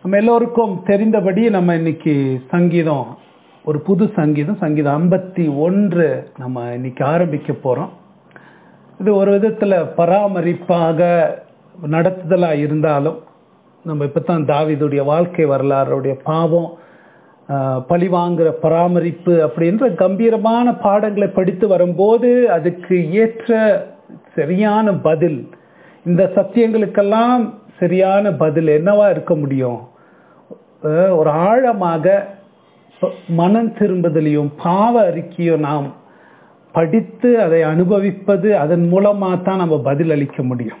நம்ம எல்லோருக்கும் தெரிந்தபடி நம்ம இன்னைக்கு சங்கீதம் ஒரு புது சங்கீதம் சங்கீதம் ஐம்பத்தி ஒன்று நம்ம இன்னைக்கு ஆரம்பிக்க போறோம் இது ஒரு விதத்துல பராமரிப்பாக நடத்துதலா இருந்தாலும் நம்ம இப்பதான் தாவிதுடைய வாழ்க்கை வரலாறுடைய பாவம் ஆஹ், பழிவாங்குற பராமரிப்பு அப்படின்ற கம்பீரமான பாடங்களை படித்து வரும்போது அதுக்கு ஏற்ற சரியான பதில் இந்த சத்தியங்களுக்கெல்லாம் சரியான பதில் என்னவா இருக்க முடியும் அஹ், ஒரு ஆழமாக ப- மனம் திரும்புதலையும் பாவ அறிக்கையும் நாம் படித்து அதை அனுபவிப்பது அதன் மூலமா தான் நம்ம பதில் அளிக்க முடியும்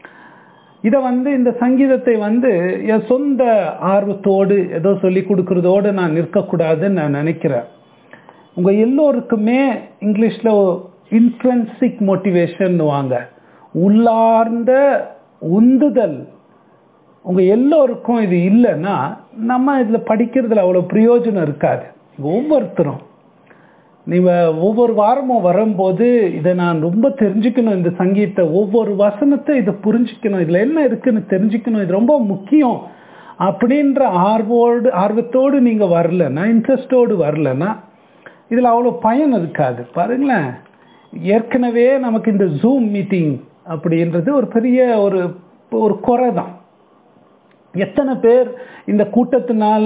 இதை வந்து இந்த சங்கீதத்தை வந்து என் சொந்த ஆர்வத்தோடு ஏதோ சொல்லி கொடுக்கறதோடு நான் நிற்கக்கூடாதுன்னு நான் நினைக்கிறேன் உங்க எல்லோருக்குமே இங்கிலீஷ்ல இன்ட்ரென்சிக் மோட்டிவேஷன் வாங்க உள்ளார்ந்த உந்துதல் உங்க எல்லோருக்கும் இது இல்லைன்னா நம்ம இதுல படிக்கிறதுல அவ்வளவு பிரயோஜனம் இருக்காது ஒவ்வொருத்தரும் நீங்க ஒவ்வொரு வாரமும் வரும்போது இதை நான் ரொம்ப தெரிஞ்சுக்கணும் இந்த சங்கீதத்தை ஒவ்வொரு வசனத்தை இதை புரிஞ்சுக்கணும் இதுல என்ன இருக்குன்னு தெரிஞ்சுக்கணும் இது ரொம்ப முக்கியம் அப்படின்ற ஆர்வோடு ஆர்வத்தோடு நீங்க வரலன்னா இன்ட்ரெஸ்டோடு வரலன்னா இதுல அவ்வளவு பயன் இருக்காது பாருங்களேன் ஏற்கனவே நமக்கு இந்த ஜூம் மீட்டிங் அப்படின்றது ஒரு பெரிய ஒரு ஒரு குறை தான் எத்தனை பேர் இந்த கூட்டத்தினால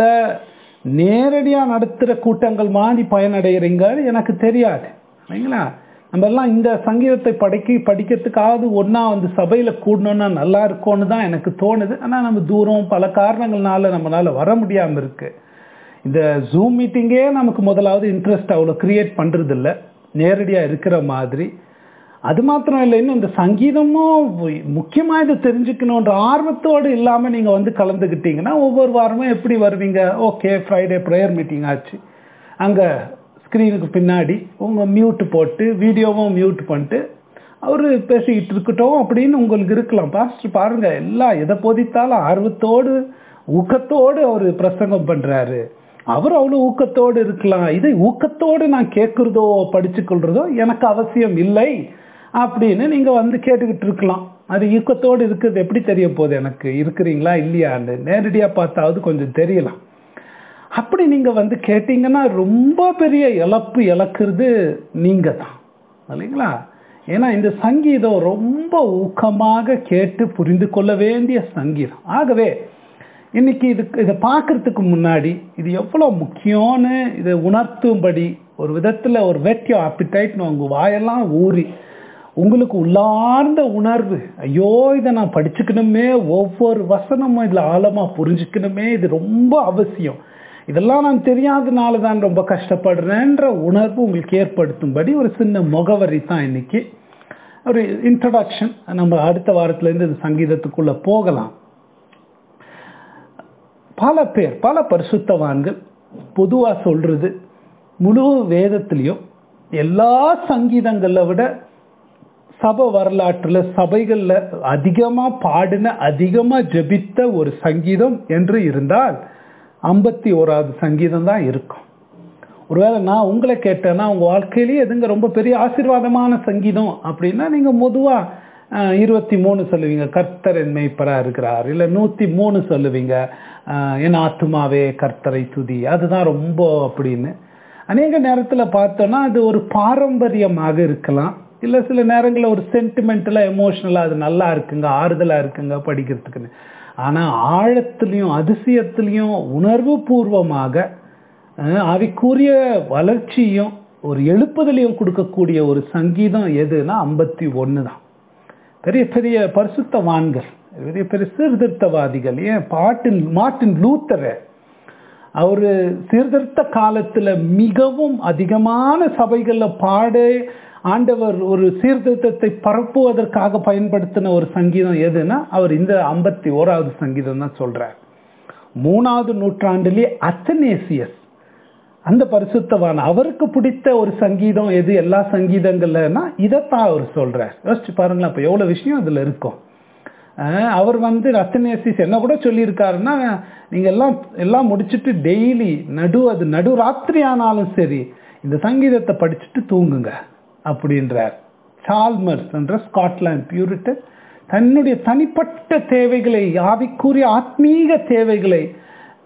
நேரடியா நடத்துற கூட்டங்கள் மாதிரி பயனடைகிறீங்க எனக்கு தெரியாது சரிங்களா நம்ம எல்லாம் இந்த சங்கீதத்தை படிக்க படிக்கிறதுக்காவது ஒண்ணா வந்து சபையில கூடணும்னா நல்லா இருக்கும்னு தான் எனக்கு தோணுது ஆனா நம்ம தூரம் பல காரணங்கள்னால நம்மளால வர முடியாம இருக்கு இந்த ஜூம் மீட்டிங்கே நமக்கு முதலாவது இன்ட்ரெஸ்ட் அவ்வளோ கிரியேட் பண்றது இல்ல நேரடியா இருக்கிற மாதிரி அது மாத்திரம் இல்லை இன்னும் இந்த சங்கீதமும் முக்கியமா இதை தெரிஞ்சுக்கணுன்ற ஆர்வத்தோடு இல்லாம நீங்க வந்து கலந்துக்கிட்டீங்கன்னா ஒவ்வொரு வாரமும் எப்படி வருவீங்க ஓகே ஃப்ரைடே ப்ரேயர் மீட்டிங் ஆச்சு அங்க ஸ்க்ரீனுக்கு பின்னாடி உங்க மியூட் போட்டு வீடியோவும் மியூட் பண்ணிட்டு அவரு பேசிக்கிட்டு இருக்கட்டும் அப்படின்னு உங்களுக்கு இருக்கலாம் பாஸ்டர் பாருங்க எல்லாம் எதை போதித்தாலும் ஆர்வத்தோடு ஊக்கத்தோடு அவர் பிரசங்கம் பண்றாரு அவர் அவ்வளவு ஊக்கத்தோடு இருக்கலாம் இதை ஊக்கத்தோடு நான் கேட்கிறதோ படிச்சு கொள்றதோ எனக்கு அவசியம் இல்லை அப்படின்னு நீங்க வந்து கேட்டுக்கிட்டு இருக்கலாம் அது ஊக்கத்தோடு இருக்கிறது எப்படி தெரிய போகுது எனக்கு இருக்கிறீங்களா இல்லையான்னு நேரடியா பார்த்தாவது கொஞ்சம் தெரியலாம் அப்படி நீங்க வந்து கேட்டீங்கன்னா ரொம்ப பெரிய இழப்பு இழக்கிறது நீங்க தான் இல்லைங்களா ஏன்னா இந்த சங்கீதம் ரொம்ப ஊக்கமாக கேட்டு புரிந்து கொள்ள வேண்டிய சங்கீதம் ஆகவே இன்னைக்கு இது இதை பார்க்கறதுக்கு முன்னாடி இது எவ்வளவு முக்கியம்னு இதை உணர்த்தும்படி ஒரு விதத்துல ஒரு வெட்டியோ ஆப்பிடைட்னு உங்க வாயெல்லாம் ஊறி உங்களுக்கு உள்ளார்ந்த உணர்வு ஐயோ இதை நான் படிச்சுக்கணுமே ஒவ்வொரு வசனமும் இதுல ஆழமா புரிஞ்சுக்கணுமே இது ரொம்ப அவசியம் இதெல்லாம் நான் தெரியாதனால தான் ரொம்ப கஷ்டப்படுறேன்ற உணர்வு உங்களுக்கு ஏற்படுத்தும்படி ஒரு சின்ன முகவரி தான் இன்னைக்கு ஒரு இன்ட்ரடக்ஷன் நம்ம அடுத்த வாரத்துல இருந்து இந்த சங்கீதத்துக்குள்ள போகலாம் பல பேர் பல பரிசுத்தவான்கள் பொதுவா சொல்றது முழு வேதத்திலையும் எல்லா சங்கீதங்களை விட சபை வரலாற்றுல சபைகள்ல அதிகமா பாடின அதிகமா ஜெபித்த ஒரு சங்கீதம் என்று இருந்தால் ஐம்பத்தி ஓராவது சங்கீதம் தான் இருக்கும் ஒருவேளை நான் உங்களை கேட்டேன்னா உங்க வாழ்க்கையிலேயே எதுங்க ரொம்ப பெரிய ஆசீர்வாதமான சங்கீதம் அப்படின்னா நீங்க பொதுவா அஹ், இருபத்தி மூணு சொல்லுவீங்க கர்த்தர் என் மேய்ப்பரா இருக்கிறார் இல்ல நூத்தி மூணு சொல்லுவீங்க அஹ், என் ஆத்துமாவே கர்த்தரை துதி அதுதான் ரொம்ப அப்படின்னு அநேக நேரத்துல பார்த்தோம்னா அது ஒரு பாரம்பரியமாக இருக்கலாம் இல்ல சில நேரங்களில் ஒரு சென்டிமெண்டலா எமோஷனலா அது நல்லா இருக்குங்க ஆறுதலா இருக்குங்க படிக்கிறதுக்குன்னு ஆனா ஆழத்திலையும் அதிசயத்திலையும் உணர்வு பூர்வமாக அஹ், ஆவிக்குரிய வளர்ச்சியும் ஒரு எழுப்புதலையும் கொடுக்கக்கூடிய ஒரு சங்கீதம் எதுனா ஐம்பத்தி ஒன்று தான் பெரிய பெரிய பரிசுத்தவான்கள் பெரிய பெரிய சீர்திருத்தவாதிகள் ஏன் பாட்டின் மார்ட்டின் லூத்தரை அவரு சீர்திருத்த காலத்துல மிகவும் அதிகமான சபைகள்ல பாட ஆண்டவர் ஒரு சீர்திருத்தத்தை பரப்புவதற்காக பயன்படுத்தின ஒரு சங்கீதம் எதுன்னா அவர் இந்த ஐம்பத்தி ஓராவது சங்கீதம் தான் சொல்றார் மூணாவது நூற்றாண்டிலே அத்தனேசியஸ் அந்த பரிசுத்தவான் அவருக்கு பிடித்த ஒரு சங்கீதம் எது எல்லா சங்கீதங்கள்லன்னா இதைத்தான் அவர் சொல்றார் யோசிச்சு பாருங்களேன் அப்ப எவ்வளவு விஷயம் இதுல இருக்கும் அஹ் அவர் வந்து ரத்தனேசிஸ் என்ன கூட சொல்லியிருக்காருன்னா நீங்க எல்லாம் எல்லாம் முடிச்சிட்டு டெய்லி நடு அது நடு ராத்திரி ஆனாலும் சரி இந்த சங்கீதத்தை படிச்சுட்டு தூங்குங்க அப்படின்றார் சால்மர்ஸ் என்ற ஸ்காட்லாந்து பியூரிட்டன் தன்னுடைய தனிப்பட்ட தேவைகளை ஆவிக்குரிய ஆத்மீக தேவைகளை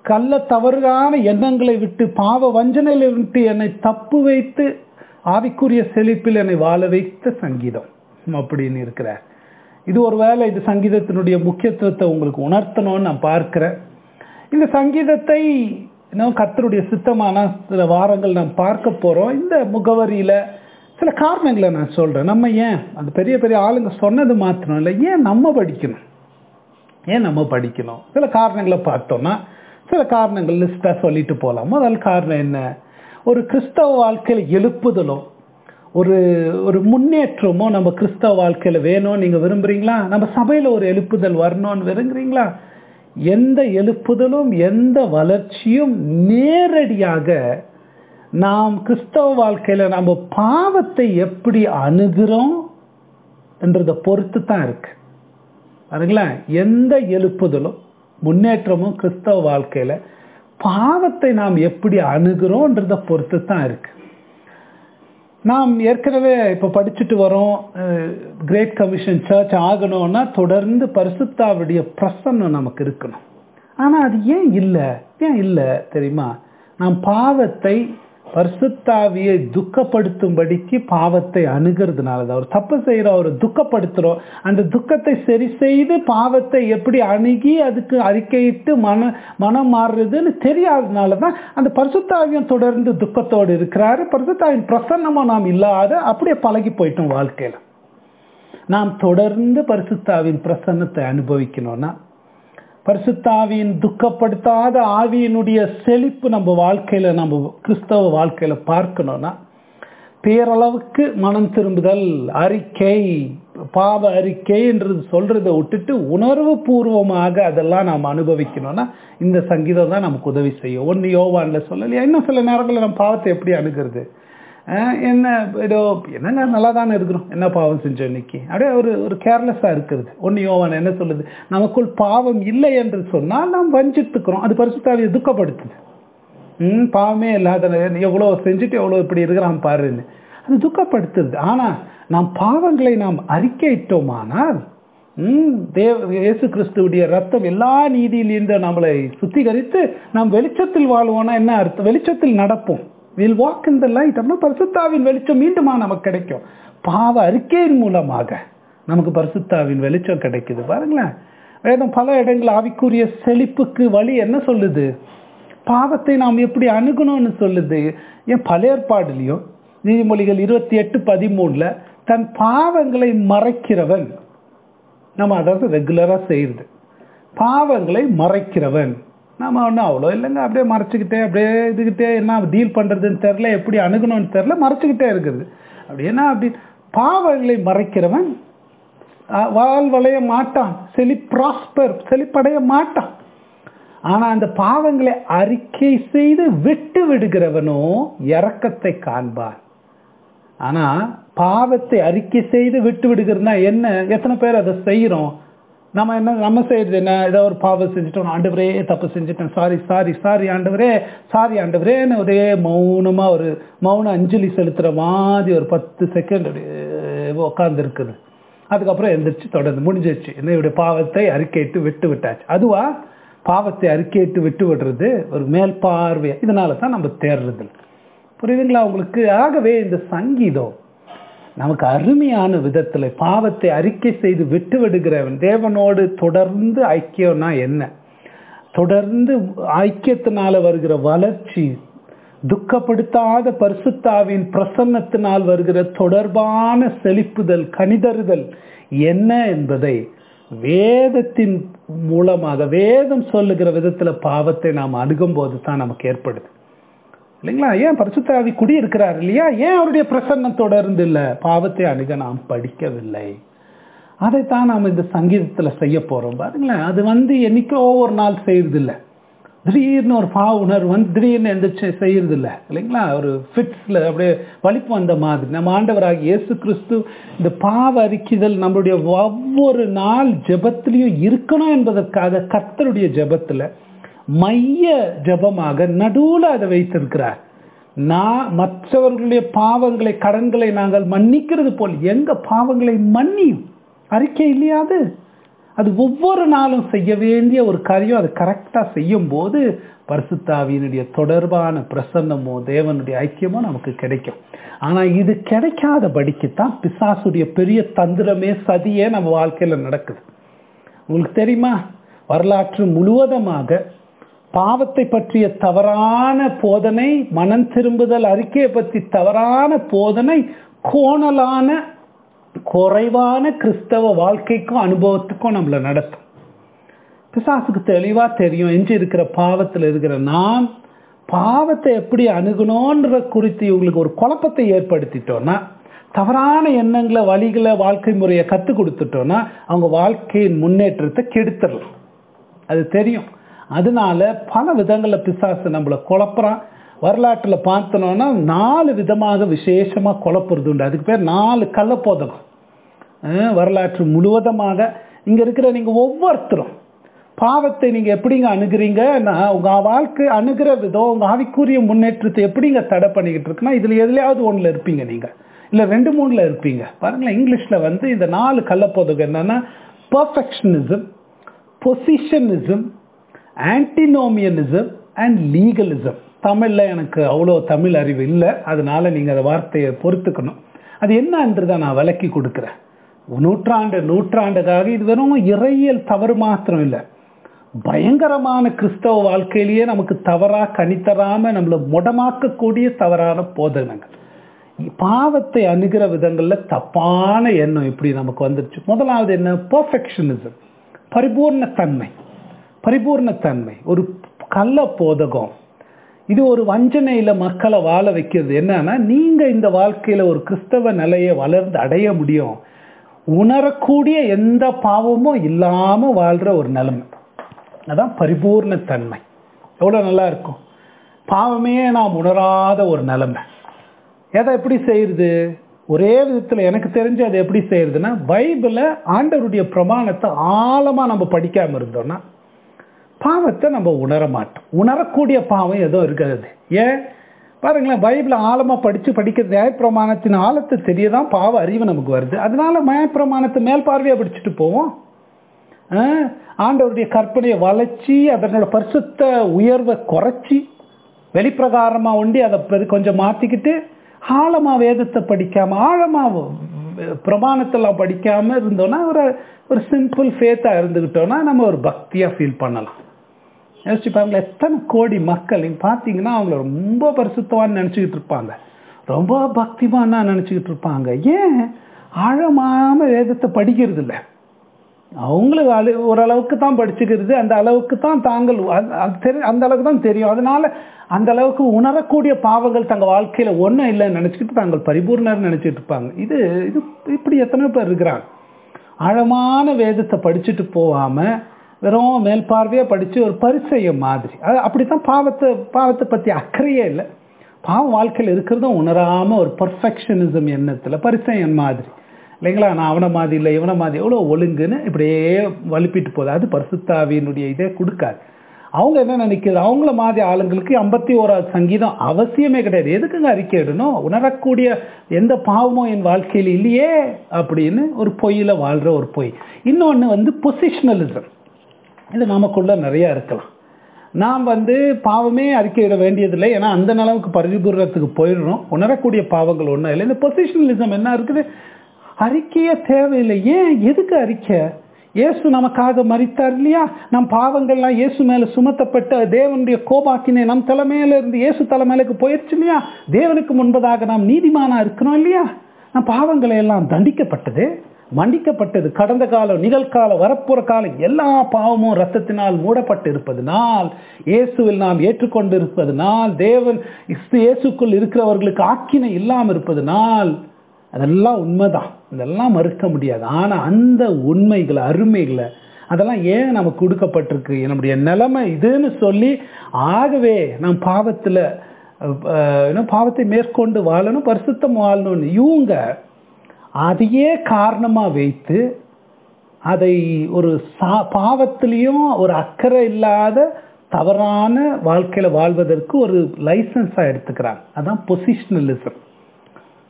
கள்ள தவறான எண்ணங்களை விட்டு பாவ வஞ்சனையில விட்டு என்னை தப்பு வைத்து ஆவிக்குரிய செழிப்பில் என்னை வாழ வைத்த சங்கீதம் அப்படின்னு இருக்கிறார் இது ஒரு வேளை இது சங்கீதத்தினுடைய முக்கியத்துவத்தை உங்களுக்கு உணர்த்தணும்னு நான் பார்க்கிறேன் இந்த சங்கீதத்தை இன்னும் கர்த்தருடைய சித்தமான சில வாரங்கள் நாம் பார்க்க போறோம் இந்த முகவரியில சில காரணங்களை நான் சொல்றேன் நம்ம ஏன் அந்த பெரிய பெரிய ஆளுங்க சொன்னது மாத்திரம் இல்லை ஏன் நம்ம படிக்கணும் ஏன் நம்ம படிக்கணும் சில காரணங்களை பார்த்தோம்னா சில காரணங்கள் லிஸ்டா சொல்லிட்டு போகலாம் முதல் காரணம் என்ன ஒரு கிறிஸ்தவ வாழ்க்கையில் எழுப்புதலும் ஒரு ஒரு முன்னேற்றமோ நம்ம கிறிஸ்தவ வாழ்க்கையில வேணும் நீங்க விரும்புறீங்களா நம்ம சபையில ஒரு எழுப்புதல் வரணும்னு விரும்புறீங்களா எந்த எழுப்புதலும் எந்த வளர்ச்சியும் நேரடியாக நாம் கிறிஸ்தவ வாழ்க்கையில நம்ம பாவத்தை எப்படி அணுகிறோம் என்றதை பொறுத்து தான் இருக்கு பாருங்களேன் எந்த எழுப்புதலும் முன்னேற்றமும் கிறிஸ்தவ வாழ்க்கையில பாவத்தை நாம் எப்படி அணுகிறோன்றத பொறுத்து தான் இருக்கு நாம் ஏற்கனவே இப்போ படிச்சுட்டு வரோம் கிரேட் கமிஷன் சர்ச் ஆகணும்னா தொடர்ந்து பரிசுத்தாவுடைய பிரசன்னம் நமக்கு இருக்கணும் ஆனால் அது ஏன் இல்லை ஏன் இல்லை தெரியுமா நாம் பாவத்தை பரிசுத்தாவியை துக்கப்படுத்தும்படிக்கு பாவத்தை அணுகிறதுனால தான் ஒரு தப்பு செய்கிறோம் ஒரு துக்கப்படுத்துகிறோம் அந்த துக்கத்தை சரி செய்து பாவத்தை எப்படி அணுகி அதுக்கு அறிக்கையிட்டு மன மனம் மாறுறதுன்னு தெரியாததுனால தான் அந்த பரிசுத்தாவியம் தொடர்ந்து துக்கத்தோடு இருக்கிறாரு பரிசுத்தாவின் பிரசன்னமாக நாம் இல்லாத அப்படியே பழகி போயிட்டோம் வாழ்க்கையில் நாம் தொடர்ந்து பரிசுத்தாவின் பிரசன்னத்தை அனுபவிக்கணும்னா பரிசுத்தாவியின் துக்கப்படுத்தாத ஆவியினுடைய செழிப்பு நம்ம வாழ்க்கையில நம்ம கிறிஸ்தவ வாழ்க்கையில பார்க்கணும்னா பேரளவுக்கு மனம் திரும்புதல் அறிக்கை பாவ அறிக்கை என்று சொல்றதை விட்டுட்டு உணர்வு பூர்வமாக அதெல்லாம் நாம் அனுபவிக்கணும்னா இந்த சங்கீதம் தான் நமக்கு உதவி செய்யும் ஒன்று யோவான்ல சொல்லலையா இன்னும் சில நேரங்களில் நம்ம பாவத்தை எப்படி அணுகிறது என்ன ஏதோ என்னங்க நல்லா தானே இருக்கிறோம் என்ன பாவம் செஞ்சோம் இன்னைக்கு அப்படியே ஒரு ஒரு கேர்லெஸ்ஸாக இருக்கிறது ஒன்று யோவான் என்ன சொல்லுது நமக்குள் பாவம் இல்லை என்று சொன்னால் நாம் வஞ்சித்துக்கிறோம் அது பரிசுத்தாவியை துக்கப்படுத்துது ம் பாவமே இல்லாத எவ்வளோ செஞ்சுட்டு எவ்வளோ இப்படி இருக்கிறான் பாருன்னு அது துக்கப்படுத்துது ஆனால் நாம் பாவங்களை நாம் அறிக்கையிட்டோமானால் ம் தேவ இயேசு கிறிஸ்துவுடைய ரத்தம் எல்லா நீதியிலிருந்து நம்மளை சுத்திகரித்து நாம் வெளிச்சத்தில் வாழ்வோம்னா என்ன அர்த்தம் வெளிச்சத்தில் நடப்போம் will walk in the light அப்படின்னா பரிசுத்தாவின் வெளிச்சம் மீண்டுமா நமக்கு கிடைக்கும் பாவ அறிக்கையின் மூலமாக நமக்கு பரிசுத்தாவின் வெளிச்சம் கிடைக்குது பாருங்களேன் வேதம் பல இடங்கள் ஆவிக்குரிய செழிப்புக்கு வழி என்ன சொல்லுது பாவத்தை நாம் எப்படி அணுகணும்னு சொல்லுது ஏன் பல ஏற்பாடுலையும் நீதிமொழிகள் இருபத்தி எட்டு பதிமூணுல தன் பாவங்களை மறைக்கிறவன் நம்ம அதாவது ரெகுலரா செய்யுது பாவங்களை மறைக்கிறவன் நம்ம ஒன்றும் அவ்வளோ இல்லைங்க அப்படியே மறைச்சிக்கிட்டே அப்படியே இதுக்கிட்டே என்ன டீல் பண்ணுறதுன்னு தெரில எப்படி அணுகணும்னு தெரில மறைச்சிக்கிட்டே இருக்குது அப்படின்னா அப்படி பாவங்களை மறைக்கிறவன் வாழ் வளைய மாட்டான் செழி ப்ராஸ்பர் செழிப்படைய மாட்டான் ஆனால் அந்த பாவங்களை அறிக்கை செய்து விட்டு விடுகிறவனோ இறக்கத்தை காண்பான் ஆனால் பாவத்தை அறிக்கை செய்து விட்டு விடுகிறதுனா என்ன எத்தனை பேர் அதை செய்கிறோம் நம்ம என்ன நம்ம செய்யறது என்ன ஏதோ ஒரு பாவம் செஞ்சுட்டோம் ஆண்டவரே தப்பு செஞ்சுட்டேன் சாரி சாரி சாரி ஆண்டவரே சாரி ஆண்டவரேன்னு ஒரே மௌனமா ஒரு மௌன அஞ்சலி செலுத்துற மாதிரி ஒரு பத்து செகண்ட் உட்கார்ந்து இருக்குது அதுக்கப்புறம் எந்திரிச்சு தொடர்ந்து முடிஞ்சிருச்சு என்னுடைய பாவத்தை அறிக்கையிட்டு விட்டு விட்டாச்சு அதுவா பாவத்தை அறிக்கையிட்டு விட்டு விடுறது ஒரு மேல் பார்வை இதனால தான் நம்ம தேர்றது புரியுதுங்களா உங்களுக்கு ஆகவே இந்த சங்கீதம் நமக்கு அருமையான விதத்தில் பாவத்தை அறிக்கை செய்து விட்டு விடுகிறவன் தேவனோடு தொடர்ந்து ஐக்கியம்னா என்ன தொடர்ந்து ஐக்கியத்தினால வருகிற வளர்ச்சி துக்கப்படுத்தாத பரிசுத்தாவின் பிரசன்னத்தினால் வருகிற தொடர்பான செழிப்புதல் கணிதறுதல் என்ன என்பதை வேதத்தின் மூலமாக வேதம் சொல்லுகிற விதத்துல பாவத்தை நாம் அணுகும் போது தான் நமக்கு ஏற்படுது இல்லைங்களா ஏன் பரிசுத்தாவி குடி இருக்கிறார் இல்லையா ஏன் அவருடைய பிரசன்னம் தொடர்ந்து இல்லை பாவத்தை அணுக நாம் படிக்கவில்லை அதைத்தான் நாம் இந்த சங்கீதத்துல செய்ய போறோம் பாருங்களேன் அது வந்து என்னைக்கோ ஒவ்வொரு நாள் செய்யறது இல்லை திடீர்னு ஒரு பாவ உணர்வு வந்து திடீர்னு எந்திரிச்சு செய்யறது இல்லை இல்லைங்களா ஒரு ஃபிட்ஸ்ல அப்படியே வலிப்பு வந்த மாதிரி நம்ம ஆண்டவராக இயேசு கிறிஸ்து இந்த பாவ அறிக்கைதல் நம்மளுடைய ஒவ்வொரு நாள் ஜெபத்திலையும் இருக்கணும் என்பதற்காக கர்த்தருடைய ஜெபத்துல மைய ஜபமாக நடுவுல அதை வைத்திருக்கிறார் நான் மற்றவர்களுடைய பாவங்களை கடன்களை நாங்கள் மன்னிக்கிறது போல் எங்க பாவங்களை மன்னி அறிக்கை இல்லையாது அது ஒவ்வொரு நாளும் செய்ய வேண்டிய ஒரு காரியம் அது கரெக்டா செய்யும் போது பரிசுத்தாவியினுடைய தொடர்பான பிரசன்னமோ தேவனுடைய ஐக்கியமோ நமக்கு கிடைக்கும் ஆனா இது கிடைக்காதபடிக்கு தான் பிசாசுடைய பெரிய தந்திரமே சதியே நம்ம வாழ்க்கையில நடக்குது உங்களுக்கு தெரியுமா வரலாற்று முழுவதுமாக பாவத்தை பற்றிய தவறான போதனை மனம் திரும்புதல் அறிக்கையை பற்றி தவறான போதனை கோணலான குறைவான கிறிஸ்தவ வாழ்க்கைக்கும் அனுபவத்துக்கும் நம்மளை நடத்தும் பிசாசுக்கு தெளிவா தெரியும் எஞ்சி இருக்கிற பாவத்தில் இருக்கிற நாம் பாவத்தை எப்படி அணுகணுன்ற குறித்து இவங்களுக்கு ஒரு குழப்பத்தை ஏற்படுத்திட்டோம்னா தவறான எண்ணங்களை வழிகளை வாழ்க்கை முறையை கற்றுக் கொடுத்துட்டோம்னா அவங்க வாழ்க்கையின் முன்னேற்றத்தை கெடுத்துடலாம் அது தெரியும் அதனால பல விதங்களில் பிசாசு நம்மளை குழப்புறான் வரலாற்றில் பார்த்தனோன்னா நாலு விதமாக விசேஷமாக குழப்புறது உண்டு அதுக்கு பேர் நாலு கள்ளப்போதகம் அஹ் வரலாற்று முழுவதுமாக இங்கே இருக்கிற நீங்கள் ஒவ்வொருத்தரும் பாவத்தை நீங்கள் எப்படிங்க அணுகிறீங்கன்னா உங்கள் வாழ்க்கை அணுகிற விதம் உங்கள் ஆவிக்குரிய முன்னேற்றத்தை எப்படிங்க தடை பண்ணிக்கிட்டு இருக்குன்னா இதில் எதுலையாவது ஒன்றில் இருப்பீங்க நீங்கள் இல்லை ரெண்டு மூணில் இருப்பீங்க பாருங்களேன் இங்கிலீஷில் வந்து இந்த நாலு கள்ளப்போதகம் என்னன்னா பர்ஃபெக்ஷனிசம் பொசிஷனிசம் ஆன்டினோமியனிசம் அண்ட் லீகலிசம் தமிழில் எனக்கு அவ்வளோ தமிழ் அறிவு இல்லை அதனால நீங்கள் அந்த வார்த்தையை பொறுத்துக்கணும் அது என்னன்றதை நான் விளக்கி கொடுக்குறேன் நூற்றாண்டு நூற்றாண்டுக்காக இது வெறும் இறையியல் தவறு மாத்திரம் இல்லை பயங்கரமான கிறிஸ்தவ வாழ்க்கையிலேயே நமக்கு தவறா கணித்தராம நம்மளை முடமாக்கக்கூடிய தவறான போதனங்கள் பாவத்தை அணுகிற விதங்கள்ல தப்பான எண்ணம் இப்படி நமக்கு வந்துருச்சு முதலாவது என்ன பர்ஃபெக்ஷனிசம் பரிபூர்ணத்தன்மை பரிபூர்ணத்தன்மை ஒரு கள்ள போதகம் இது ஒரு வஞ்சனையில மக்களை வாழ வைக்கிறது என்னன்னா நீங்க இந்த வாழ்க்கையில ஒரு கிறிஸ்தவ நிலையை வளர்ந்து அடைய முடியும் உணரக்கூடிய எந்த பாவமும் இல்லாம வாழ்ற ஒரு நிலைமை அதான் பரிபூர்ணத்தன்மை எவ்வளவு நல்லா இருக்கும் பாவமே நாம் உணராத ஒரு நிலைமை எதை எப்படி செய்யுது ஒரே விதத்தில் எனக்கு தெரிஞ்சு அதை எப்படி செய்யறதுன்னா பைபிளை ஆண்டவருடைய பிரமாணத்தை ஆழமா நம்ம படிக்காம இருந்தோம்னா பாவத்தை நம்ம உணர மாட்டோம் உணரக்கூடிய பாவம் ஏதோ இருக்கிறது ஏன் பாருங்களேன் பைபிளை ஆழமாக படித்து படிக்கிறது நியாயப்பிரமாணத்தின் ஆழத்தை தெரியதான் பாவ அறிவு நமக்கு வருது அதனால நியாயப்பிரமாணத்தை மேல் பார்வையாக படிச்சுட்டு போவோம் ஆண்டவருடைய கற்பனையை வளைச்சி அதனோட பரிசுத்த உயர்வை குறைச்சி வெளிப்பிரகாரமாக ஒண்டி அதை கொஞ்சம் மாற்றிக்கிட்டு ஆழமாக வேதத்தை படிக்காமல் ஆழமாக பிரமாணத்தெல்லாம் படிக்காமல் இருந்தோம்னா ஒரு ஒரு சிம்பிள் ஃபேத்தாக இருந்துக்கிட்டோம்னா நம்ம ஒரு பக்தியாக ஃபீல் பண்ணலாம் யோசிச்சு பாருங்களேன் எத்தனை கோடி மக்கள் நீங்கள் பார்த்தீங்கன்னா அவங்கள ரொம்ப பரிசுத்தவான்னு நினச்சிக்கிட்டு இருப்பாங்க ரொம்ப பக்திமானா நினச்சிக்கிட்டு இருப்பாங்க ஏன் ஆழமான வேதத்தை படிக்கிறது இல்லை அவங்களுக்கு அழு ஓரளவுக்கு தான் படிச்சுக்கிறது அந்த அளவுக்கு தான் தாங்கள் அந்த அளவுக்கு தான் தெரியும் அதனால அந்த அளவுக்கு உணரக்கூடிய பாவங்கள் தங்கள் வாழ்க்கையில ஒன்றும் இல்லைன்னு நினச்சிக்கிட்டு தாங்கள் பரிபூர்ணர் நினச்சிட்டு இருப்பாங்க இது இது இப்படி எத்தனை பேர் இருக்கிறாங்க ஆழமான வேதத்தை படிச்சுட்டு போகாம வெறும் மேல் பார்வையாக படித்து ஒரு பரிசெய்ய மாதிரி அது அப்படித்தான் பாவத்தை பாவத்தை பற்றி அக்கறையே இல்லை பாவம் வாழ்க்கையில் இருக்கிறதும் உணராமல் ஒரு பர்ஃபெக்ஷனிசம் எண்ணத்தில் பரிசெயன் மாதிரி இல்லைங்களா நான் அவனை மாதிரி இல்லை இவனை மாதிரி எவ்வளோ ஒழுங்குன்னு இப்படியே வலுப்பிட்டு போகுது அது பரிசுத்தாவியினுடைய இதே கொடுக்காது அவங்க என்ன நினைக்கிறது அவங்கள மாதிரி ஆளுங்களுக்கு ஐம்பத்தி ஓராவது சங்கீதம் அவசியமே கிடையாது எதுக்குங்க அறிக்கை இடணும் உணரக்கூடிய எந்த பாவமும் என் வாழ்க்கையில் இல்லையே அப்படின்னு ஒரு பொய்யில வாழ்ற ஒரு பொய் இன்னொன்று வந்து பொசிஷனலிசம் இது நமக்குள்ள நிறைய இருக்கலாம் நாம் வந்து பாவமே அறிக்கையிட வேண்டியதில்லை ஏன்னா அந்த நிலவுக்கு பரிபூர்ணத்துக்கு போயிடுறோம் உணரக்கூடிய பாவங்கள் ஒன்றும் இல்லை இந்த பொசிஷனலிசம் என்ன இருக்குது அறிக்கையே தேவையில்லை ஏன் எதுக்கு அறிக்கை இயேசு நமக்காக மறித்தார் இல்லையா நம் பாவங்கள்லாம் இயேசு மேல சுமத்தப்பட்ட தேவனுடைய கோபாக்கினை நம் தலைமையில இருந்து இயேசு தலைமையிலுக்கு போயிடுச்சு இல்லையா தேவனுக்கு முன்பதாக நாம் நீதிமானா இருக்கிறோம் இல்லையா நம் பாவங்களை எல்லாம் தண்டிக்கப்பட்டது மன்னிக்கப்பட்டது கடந்த காலம் நிகழ்காலம் வரப்புற காலம் எல்லா பாவமும் ரத்தத்தினால் மூடப்பட்டு இருப்பதனால் இயேசுவில் நாம் ஏற்றுக்கொண்டு இருப்பதனால் தேவன் இயேசுக்குள் இருக்கிறவர்களுக்கு ஆக்கினை இல்லாமல் இருப்பதனால் அதெல்லாம் உண்மைதான் இதெல்லாம் மறுக்க முடியாது ஆனால் அந்த உண்மைகளை அருமைகளை அதெல்லாம் ஏன் நமக்கு கொடுக்கப்பட்டிருக்கு நம்முடைய நிலைமை இதுன்னு சொல்லி ஆகவே நம் பாவத்தில் பாவத்தை மேற்கொண்டு வாழணும் பரிசுத்தம் வாழணும்னு இவங்க அதையே காரணமாக வைத்து அதை ஒரு சா பாவத்திலையும் ஒரு அக்கறை இல்லாத தவறான வாழ்க்கையில் வாழ்வதற்கு ஒரு லைசன்ஸாக எடுத்துக்கிறாங்க அதான் பொசிஷனலிசம்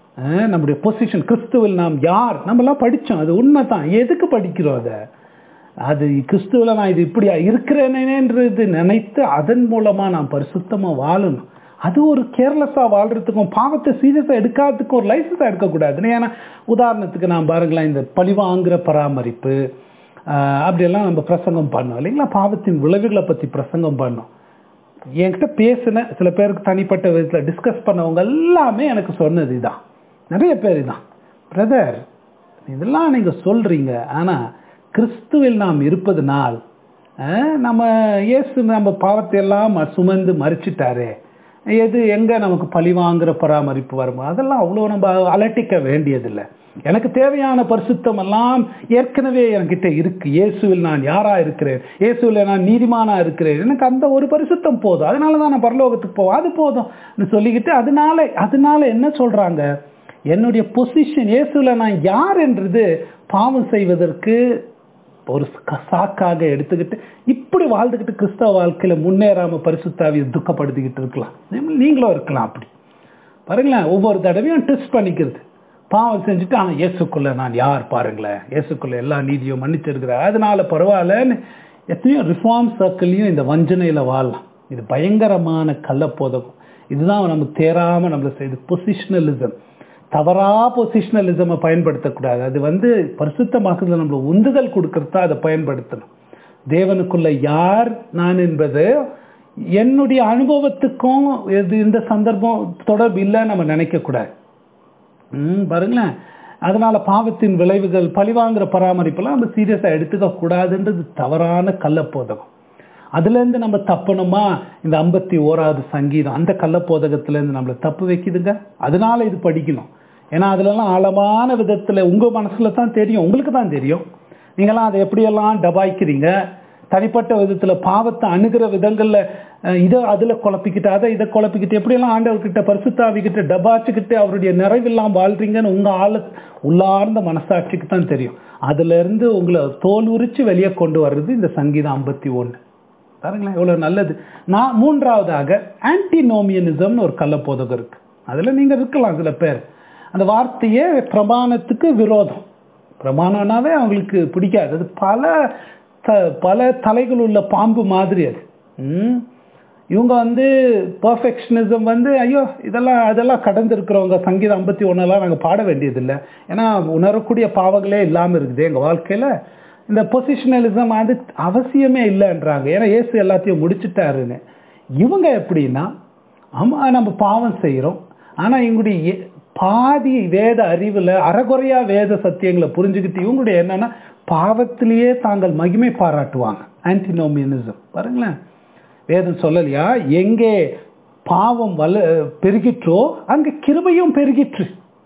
நம்முடைய பொசிஷன் கிறிஸ்துவில் நாம் யார் நம்மலாம் படித்தோம் அது உண்மை தான் எதுக்கு படிக்கிறோம் அதை அது கிறிஸ்துவில் நான் இது இப்படி இருக்கிறேனேன்றது நினைத்து அதன் மூலமா நான் பரிசுத்தமா வாழணும் அது ஒரு கேர்லெஸ்ஸா வாழ்றதுக்கும் பாவத்தை சீரியஸா எடுக்காததுக்கும் ஒரு லைசன்ஸா எடுக்கக்கூடாது ஏன்னா உதாரணத்துக்கு நான் பாருங்களேன் இந்த பழிவாங்கிற பராமரிப்பு ஆஹ் அப்படியெல்லாம் நம்ம பிரசங்கம் பண்ணோம் இல்லைங்களா பாவத்தின் விளைவுகளை பத்தி பிரசங்கம் பண்ணோம் என்கிட்ட பேசின சில பேருக்கு தனிப்பட்ட விதத்தில் டிஸ்கஸ் பண்ணவங்க எல்லாமே எனக்கு சொன்னது இதான் நிறைய பேர் இதான் பிரதர் இதெல்லாம் நீங்க சொல்றீங்க ஆனா கிறிஸ்துவில் நாம் இருப்பதனால் அஹ், நம்ம இயேசு நம்ம பாவத்தை எல்லாம் ம- சுமந்து மறிச்சிட்டாரே எது எங்க நமக்கு பழி வாங்குற பராமரிப்பு வருமோ அதெல்லாம் அவ்வளோ நம்ம அலட்டிக்க வேண்டியதில்லை எனக்கு தேவையான பரிசுத்தம் எல்லாம் ஏற்கனவே என்கிட்ட இருக்கு இயேசுவில் நான் யாரா இருக்கிறேன் இயேசுவில் நான் நீதிமானா இருக்கிறேன் எனக்கு அந்த ஒரு பரிசுத்தம் போதும் அதனால தான் நான் பரலோகத்துக்கு போவோம் அது போதும் சொல்லிக்கிட்டு அதனால அதனால என்ன சொல்றாங்க என்னுடைய பொசிஷன் இயேசுல நான் யார் என்றது பாவம் செய்வதற்கு ஒரு க- சாக்காக எடுத்துக்கிட்டு இப்படி வாழ்ந்துக்கிட்டு கிறிஸ்தவ வாழ்க்கையில முன்னேறாம பரிசுத்தாவியை துக்கப்படுத்திக்கிட்டு இருக்கலாம் நீங்களும் இருக்கலாம் அப்படி பாருங்களேன் ஒவ்வொரு தடவையும் டெஸ்ட் பண்ணிக்கிறது பாவம் செஞ்சுட்டு ஆனா இயேசுக்குள்ள நான் யார் பாருங்களேன் இயேசுக்குள்ள எல்லா நீதியும் மன்னிச்சிருக்கிறேன் அதனால பரவாயில்லன்னு எத்தனையோ ரிஃபார்ம் சர்க்கிள்லையும் இந்த வஞ்சனையில வாழலாம் இது பயங்கரமான கள்ளப்போதகம் இதுதான் நமக்கு தேராம நம்மள செய்து பொசிஷனலிசம் தவறா பொசிஷனலிசமை பயன்படுத்தக்கூடாது அது வந்து பரிசுத்தமாக்குறதுல நம்மள உந்துதல் கொடுக்கறதா அதை பயன்படுத்தணும் தேவனுக்குள்ள யார் நான் என்பது என்னுடைய அனுபவத்துக்கும் இது இந்த சந்தர்ப்பம் தொடர்பு இல்லைன்னு நம்ம நினைக்க கூடாது ம் பாருங்களேன் அதனால பாவத்தின் விளைவுகள் பழிவாங்குற பராமரிப்பெல்லாம் நம்ம சீரியஸா எடுத்துக்க கூடாதுன்றது தவறான கள்ளப்போதகம் அதுல இருந்து நம்ம தப்பணுமா இந்த ஐம்பத்தி ஓராவது சங்கீதம் அந்த கள்ளப்போதகத்துல இருந்து நம்மளை தப்பு வைக்குதுங்க அதனால இது படிக்கணும் ஏன்னா அதுலலாம் ஆழமான விதத்துல உங்க மனசுல தான் தெரியும் உங்களுக்கு தான் தெரியும் நீங்களாம் அதை எப்படியெல்லாம் டபாய்க்கிறீங்க தனிப்பட்ட விதத்துல பாவத்தை அணுகிற விதங்கள்ல அஹ், இதை அதுல குழப்பிக்கிட்டு அதை இதை குழப்பிக்கிட்டு எப்படியெல்லாம் ஆண்டவர்கிட்ட பரிசுத்தாவிக்கிட்ட டபாச்சுக்கிட்டு அவருடைய நிறைவெல்லாம் வாழ்றீங்கன்னு உங்க ஆள உள்ளார்ந்த மனசாட்சிக்கு தான் தெரியும் அதுல இருந்து உங்களை தோல் உரிச்சு வெளியே கொண்டு வர்றது இந்த சங்கீதம் ஐம்பத்தி ஒன்று பாருங்களேன் எவ்வளவு நல்லது நான் மூன்றாவதாக ஆன்டினோமியனிசம்னு ஒரு கள்ளப்போதகம் இருக்கு அதுல நீங்க இருக்கலாம் சில பேர் அந்த வார்த்தையே பிரமாணத்துக்கு விரோதம் பிரமாணம்னாவே அவங்களுக்கு பிடிக்காது அது பல த- பல தலைகள் உள்ள பாம்பு மாதிரி அது ம். இவங்க வந்து பர்ஃபெக்ஷனிசம் வந்து ஐயோ இதெல்லாம் அதெல்லாம் கடந்து இருக்கிறவங்க சங்கீதம் ஐம்பத்தி ஒன்னெல்லாம் நாங்கள் பாட வேண்டியதில்லை ஏன்னா உணரக்கூடிய பாவங்களே இல்லாமல் இருக்குது எங்கள் வாழ்க்கையில் இந்த பொசிஷனலிசம் அது அவசியமே இல்லைன்றாங்க ஏன்னா இயேசு எல்லாத்தையும் முடிச்சிட்டாருன்னு இவங்க எப்படின்னா ஆமா நம்ம பாவம் செய்கிறோம் ஆனால் இவங்களுடைய எ- பாதி வேத அறிவில் அறகுறையா வேத சத்தியங்களை புரிஞ்சுக்கிட்டு இவங்களுடைய என்னன்னா பாவத்திலேயே தாங்கள் மகிமை பாராட்டுவாங்க ஆன்டினோமியனிசம் பாருங்களேன் வேதம் சொல்லலையா எங்கே பாவம் வல பெருகிற்றோ அங்கே கிருபையும் பெருகிற்று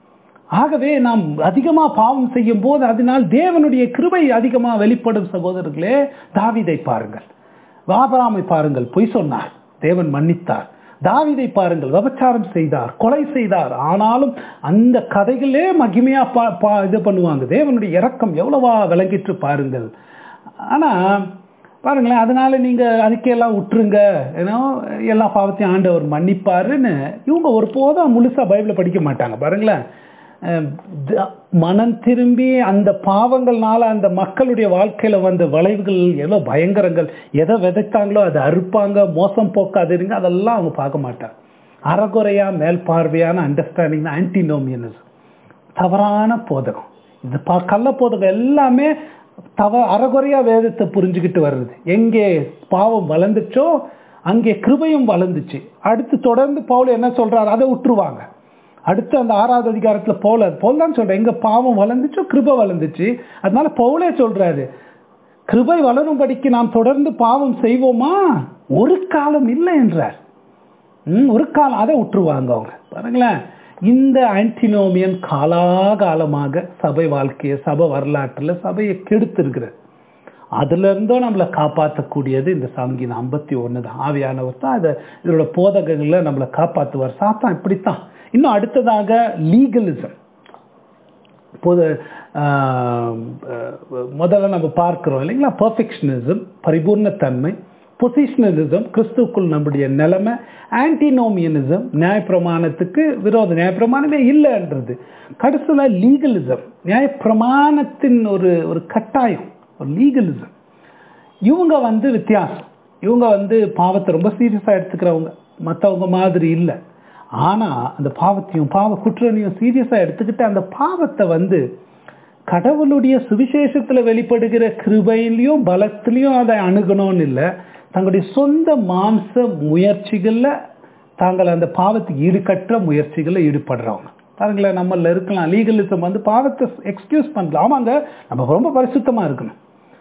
ஆகவே நாம் அதிகமா பாவம் செய்யும் போது அதனால் தேவனுடைய கிருபை அதிகமா வெளிப்படும் சகோதரர்களே தாவீதை பாருங்கள் வாபராமை பாருங்கள் பொய் சொன்னார் தேவன் மன்னித்தார் தாவீதை பாருங்கள் விபச்சாரம் செய்தார் கொலை செய்தார் ஆனாலும் அந்த கதைகளே மகிமையா பா- பா- இது பண்ணுவாங்க தேவனுடைய இரக்கம் எவ்வளவா விளங்கிற்று பாருங்கள் ஆனா பாருங்களேன் அதனால நீங்க அதுக்கெல்லாம் விட்டுருங்க ஏன்னா எல்லா பாவத்தையும் ஆண்டவர் மன்னிப்பாருன்னு இவங்க ஒரு போதும் முழுசா பைபிளை படிக்க மாட்டாங்க பாருங்களேன் அஹ் த- மனம் திரும்பி அந்த பாவங்கள்னால அந்த மக்களுடைய வாழ்க்கையில வந்த விளைவுகள் எவ்வளவு பயங்கரங்கள் எதை விதைத்தாங்களோ அதை அறுப்பாங்க மோசம் போக்காதுங்க அதெல்லாம் அவங்க பார்க்க மாட்டாங்க அறகுறையா மேல் பார்வையான அண்டர்ஸ்டாண்டிங் ஆன்டினோமியனிசம் தவறான போதகம் இந்த ப கள்ள போதகம் எல்லாமே தவ அறகுறையா வேதத்தை புரிஞ்சுக்கிட்டு வர்றது எங்கே பாவம் வளர்ந்துச்சோ அங்கே கிருபையும் வளர்ந்துச்சு அடுத்து தொடர்ந்து பவுல் என்ன சொல்றாரு அதை விட்டுருவாங்க அடுத்து அந்த ஆறாவது அதிகாரத்துல பவுல் பவுல் தான் சொல்றேன் எங்க பாவம் வளர்ந்துச்சோ கிருபை வளர்ந்துச்சு அதனால பவுலே சொல்றாரு கிருபை வளரும்படிக்கு நாம் தொடர்ந்து பாவம் செய்வோமா ஒரு காலம் இல்லை என்றார் ம், ஒரு காலம் அதை விட்டுருவாங்க அவங்க பாருங்களேன் இந்த ஆன்டினோமியன் காலாகாலமாக சபை வாழ்க்கையை சபை வரலாற்றுல சபையை கெடுத்திருக்கிறது அதுல இருந்தும் நம்மளை காப்பாற்றக்கூடியது இந்த சங்கீதம் ஐம்பத்தி ஒன்று தான் ஆவியானவர் தான் அதை இதோட போதகங்களை நம்மளை காப்பாற்றுவார் சாத்தான் இப்படித்தான் இன்னும் அடுத்ததாக லீகலிசம் பொது ஆஹ், அஹ், முதல்ல நம்ம பார்க்கிறோம் இல்லைங்களா பர்ஃபெக்ஷனிசம் பரிபூர்ணத்தன்மை பொசிஷனலிசம் கிறிஸ்துக்குள் நம்முடைய நிலைமை ஆன்டினோமியனிசம் நியாயப்பிரமாணத்துக்கு விரோதம் நியாயப்பிரமாணமே இல்லைன்றது கடைசியில் லீகலிசம் நியாயப்பிரமாணத்தின் ஒரு ஒரு கட்டாயம் ஒரு லீகலிசம் இவங்க வந்து வித்தியாசம் இவங்க வந்து பாவத்தை ரொம்ப சீரியஸா எடுத்துக்கிறவங்க மற்றவங்க மாதிரி இல்லை ஆனா அந்த பாவத்தையும் பாவ குற்றனையும் சீரியஸா எடுத்துக்கிட்டு அந்த பாவத்தை வந்து கடவுளுடைய சுவிசேஷத்துல வெளிப்படுகிற கிருபையிலையும் பலத்திலையும் அதை அணுகணும்னு இல்லை தங்களுடைய சொந்த மாம்ச முயற்சிகள்ல தாங்கள் அந்த பாவத்துக்கு ஈடுகட்டுற முயற்சிகளில் ஈடுபடுறவங்க பாருங்களேன் நம்மள இருக்கலாம் லீகலிசம் வந்து பாவத்தை எக்ஸ்கியூஸ் பண்ணலாம் ஆமாங்க நம்ம ரொம்ப பரிசுத்தமா இருக்கணும்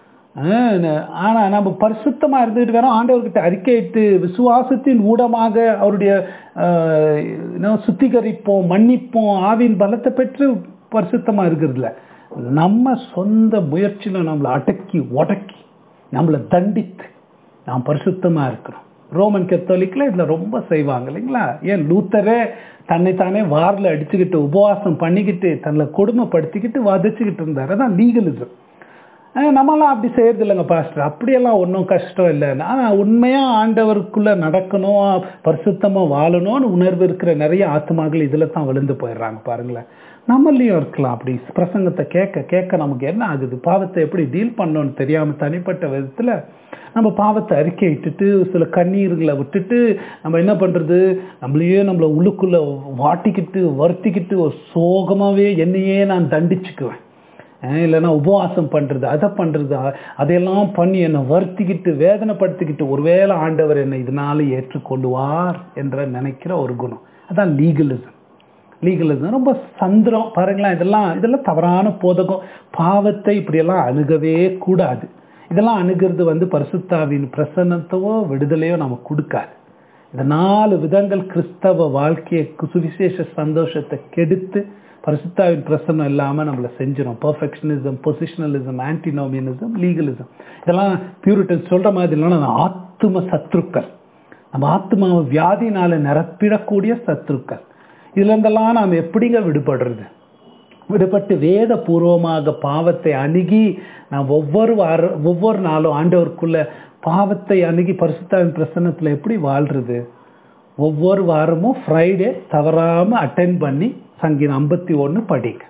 ஆஹ் ஆனா நம்ம பரிசுத்தமா இருந்துட்டு வேறோம் ஆண்டவர்கிட்ட அறிக்கையிட்டு விசுவாசத்தின் ஊடமாக அவருடைய ஆஹ், என்ன, சுத்திகரிப்போம் மன்னிப்போம் ஆவின் பலத்தை பெற்று பரிசுத்தமா இருக்கிறதுல நம்ம சொந்த முயற்சியில நம்மளை அடக்கி உடக்கி நம்மளை தண்டித்து நாம் பரிசுத்தமா இருக்கிறோம் ரோமன் கத்தோலிக்கில் இதுல ரொம்ப செய்வாங்க இல்லைங்களா ஏன் லூத்தரே தன்னைத்தானே வாரில் அடிச்சுக்கிட்டு உபவாசம் பண்ணிக்கிட்டு தன்னை கொடுமைப்படுத்திக்கிட்டு வதச்சிக்கிட்டு இருந்தார் அதான் லீகலிசம் அஹ் நம்மலாம் அப்படி செய்யறது இல்லைங்க பாஸ்டர் அப்படியெல்லாம் ஒன்றும் கஷ்டம் இல்லை ஆனால் உண்மையாக ஆண்டவருக்குள்ள நடக்கணும் பரிசுத்தமாக வாழணும்னு உணர்வு இருக்கிற நிறைய ஆத்மாக்கள் இதில் தான் விழுந்து போயிடுறாங்க பாருங்களேன் நம்மளையும் இருக்கலாம் அப்படி பிரசங்கத்தை கேட்க கேட்க நமக்கு என்ன ஆகுது பாவத்தை எப்படி டீல் பண்ணணும்னு தெரியாமல் தனிப்பட்ட விதத்தில் நம்ம பாவத்தை அறிக்கை இட்டுட்டு சில கண்ணீர்களை விட்டுட்டு நம்ம என்ன பண்ணுறது நம்மளையே நம்மளை உள்ளுக்குள்ளே வாட்டிக்கிட்டு வருத்திக்கிட்டு ஒரு சோகமாகவே என்னையே நான் தண்டிச்சுக்குவேன் அஹ் இல்லைன்னா உபவாசம் பண்றது அதை பண்றது அ- அதையெல்லாம் பண்ணி என்னை வருத்திக்கிட்டு வேதனைப்படுத்திக்கிட்டு ஒருவேளை ஆண்டவர் என்னை இதனால ஏற்றுக்கொள்வார் என்ற நினைக்கிற ஒரு குணம் அதான் லீகலிசம் லீகலிசம் ரொம்ப சந்திரம் பாருங்களேன் இதெல்லாம் இதெல்லாம் தவறான போதகம் பாவத்தை இப்படியெல்லாம் அணுகவே கூடாது இதெல்லாம் அணுகிறது வந்து பரிசுத்தாவின் பிரசன்னத்தவோ விடுதலையோ நமக்கு கொடுக்காது இந்த நாலு விதங்கள் கிறிஸ்தவ வாழ்க்கையை சுவிசேஷ சந்தோஷத்தை கெடுத்து பரிசுத்தாவின் பிரசன்னம் இல்லாம நம்மளை செஞ்சிடும் பர்ஃபெக்ஷனிசம் பொசிஷனலிசம் ஆன்டினோமியனிசம் லீகலிசம் இதெல்லாம் பியூரிட்டன் சொல்ற மாதிரி இல்லைன்னா ஆத்தும சத்ருக்கள் நம்ம ஆத்மாவை வியாதினால நிரப்பிடக்கூடிய சத்ருக்கள் இதுல இருந்தெல்லாம் நாம் எப்படிங்க விடுபடுறது விடுபட்டு வேத பூர்வமாக பாவத்தை அணுகி நாம் ஒவ்வொரு வார ஒவ்வொரு நாளும் ஆண்டவருக்குள்ள பாவத்தை அணுகி பரிசுத்தாவின் பிரசன்னத்துல எப்படி வாழ்றது ஒவ்வொரு வாரமும் ஃப்ரைடே தவறாம அட்டென்ட் பண்ணி சங்கீதம் ஐம்பத்தி ஒன்று படிங்க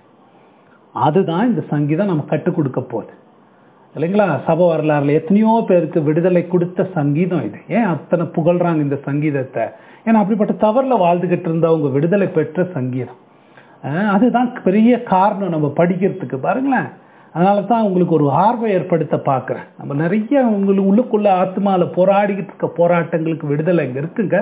அதுதான் இந்த சங்கீதம் நம்ம கற்றுக் கொடுக்க போகுது இல்லைங்களா சபை வரலாறுல எத்தனையோ பேருக்கு விடுதலை கொடுத்த சங்கீதம் இது ஏன் அத்தனை புகழ்றாங்க இந்த சங்கீதத்தை ஏன்னா அப்படிப்பட்ட தவறுல வாழ்ந்துகிட்டு இருந்தவங்க விடுதலை பெற்ற சங்கீதம் அஹ் அதுதான் பெரிய காரணம் நம்ம படிக்கிறதுக்கு பாருங்களேன் அதனால தான் உங்களுக்கு ஒரு ஆர்வம் ஏற்படுத்த பார்க்குறேன் நம்ம நிறைய உங்களுக்கு உள்ளுக்குள்ள ஆத்மால போராடிக்கிட்டு இருக்க போராட்டங்களுக்கு விடுதலை இங்கே இருக்குங்க